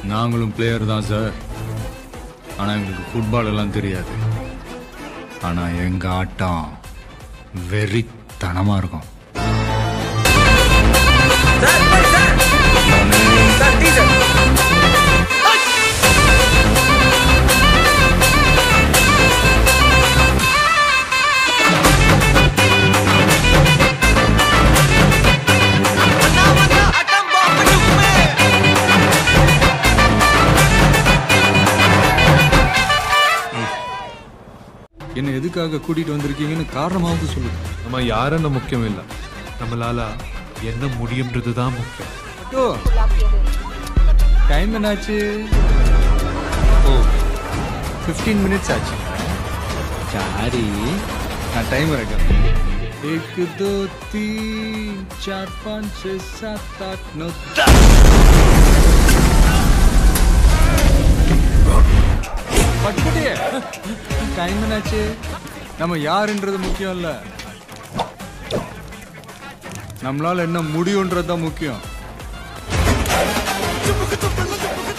நாங்களும் பிளேயர் தான் சார் ஆனால் எங்களுக்கு ஃபுட்பால் எல்லாம் தெரியாது ஆனால் எங்கள் ஆட்டம் வெறித்தனமாக இருக்கும் என்ன எதுக்காக கூட்டிகிட்டு வந்திருக்கீங்கன்னு காரணமாவது சொல்லுங்க நம்ம யாருன்னு முக்கியம் இல்லை நம்மளால என்ன முடியும்ன்றது தான் முக்கியம் அட்டோ டைம் என்னாச்சு ஓ ஃபிஃப்டீன் மினிட்ஸ் ஆச்சு சாரி நான் டைம் இருக்கேன் एक दो तीन चार पाँच छः सात आठ नौ பட்டுக்கிட்டே டைம் என்னாச்சு நம்ம யாருன்றது முக்கியம் இல்ல நம்மளால என்ன முடியும்ன்றது தான் முக்கியம்